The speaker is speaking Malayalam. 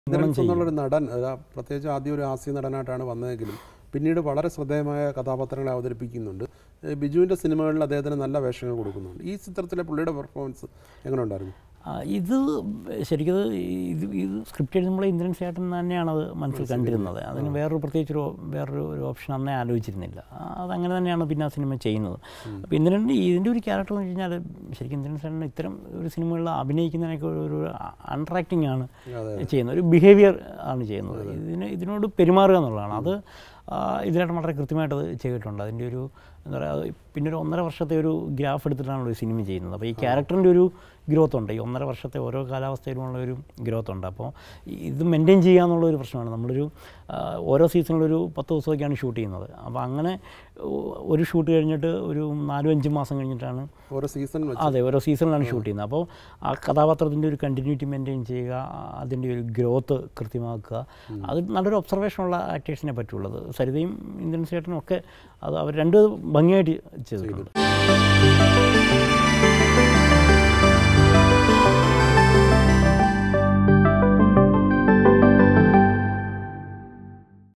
ഇന്ദ്രൻസ് എന്നുള്ളൊരു നടൻ അതാ പ്രത്യേകിച്ച് ആദ്യം ഒരു ഹാസ്യ നടനായിട്ടാണ് വന്നതെങ്കിലും പിന്നീട് വളരെ ശ്രദ്ധേയമായ കഥാപാത്രങ്ങളെ അവതരിപ്പിക്കുന്നുണ്ട് ഏഹ് ബിജുവിൻ്റെ സിനിമകളിൽ അദ്ദേഹത്തിന് നല്ല വേഷങ്ങൾ കൊടുക്കുന്നുണ്ട് ഈ ചിത്രത്തിലെ പുള്ളിയുടെ പെർഫോമൻസ് എങ്ങനെ ഉണ്ടായിരുന്നു ആ, ഇത് ശരിക്കും ഇത് ഇത് സ്ക്രിപ്റ്റ് എഴുതുമ്പോൾ ഇന്ദ്രൻ ചേട്ടൻ തന്നെയാണ് അത് മനസ്സിൽ കണ്ടിരുന്നത് അതിന് വേറൊരു പ്രത്യേകിച്ചൊരു വേറൊരു ഒരു ഓപ്ഷൻ അന്നേ ആലോചിച്ചിരുന്നില്ല ആ, അതങ്ങനെ തന്നെയാണ് പിന്നെ ആ സിനിമ ചെയ്യുന്നത് അപ്പോൾ ഇന്ദ്രൻ ഇതിൻ്റെ ഒരു ക്യാരക്ടർ എന്ന് വെച്ച് കഴിഞ്ഞാൽ ശരിക്കും ഇന്ദ്രൻ ചേട്ടൻ ഇത്തരം ഒരു സിനിമകളിൽ അഭിനയിക്കുന്നതിനൊക്കെ ഒരു- ഒരു അണ്ടർ ആക്ടിങ് ആണ് അതെ ചെയ്യുന്നത് ഒരു ബിഹേവിയർ ആണ് ചെയ്യുന്നത് ഇതിന് ഇതിനോട് പെരുമാറുക എന്നുള്ളതാണ് അത് ആ, ഇതിലായിട്ട് വളരെ കൃത്യമായിട്ട് അത് ചെയ്തിട്ടുണ്ട് അതിൻ്റെ ഒരു എന്താ പറയുക അത് പിന്നെ ഒരു ഒന്നര വർഷത്തെ ഒരു ഗ്രാഫ് എടുത്തിട്ടാണ് ഒരു സിനിമ ചെയ്യുന്നത് അപ്പോൾ ഈ ക്യാരക്ടറിൻ്റെ ഒരു ഗ്രോത്ത് ഉണ്ട് ഈ ഒന്നര വർഷത്തെ ഓരോ കാലാവസ്ഥയിലുമുള്ള ഒരു ഗ്രോത്ത് ഉണ്ട് അപ്പോൾ ഇത് മെയിൻറ്റെയിൻ ചെയ്യുക എന്നുള്ള ഒരു പ്രശ്നമാണ് നമ്മളൊരു ആ, ഓരോ സീസണിലൊരു പത്ത് ദിവസമൊക്കെയാണ് ഷൂട്ട് ചെയ്യുന്നത് അപ്പോൾ അങ്ങനെ ഒ- ഒരു ഷൂട്ട് കഴിഞ്ഞിട്ട് ഒരു നാലും അഞ്ചും മാസം കഴിഞ്ഞിട്ടാണ് ഓരോ സീസൺ വെച്ച് അതെ ഓരോ സീസണിലാണ് ഷൂട്ട് ചെയ്യുന്നത് അപ്പോൾ ആ കഥാപാത്രത്തിൻ്റെ ഒരു കണ്ടിന്യൂറ്റി മെയിൻറ്റെയിൻ ചെയ്യുക അതിൻ്റെ ഒരു ഗ്രോത്ത് കൃത്യമാക്കുക അത് നല്ലൊരു ഒബ്സർവേഷനുള്ള ആക്ടേഴ്സിനെ പറ്റുള്ളത് സരിതയും ഇന്ദ്രൻ ചേട്ടനും ഒക്കെ അത് അവർ രണ്ട് ഭംഗിയായിട്ട് ചെയ്തിട്ടുണ്ട്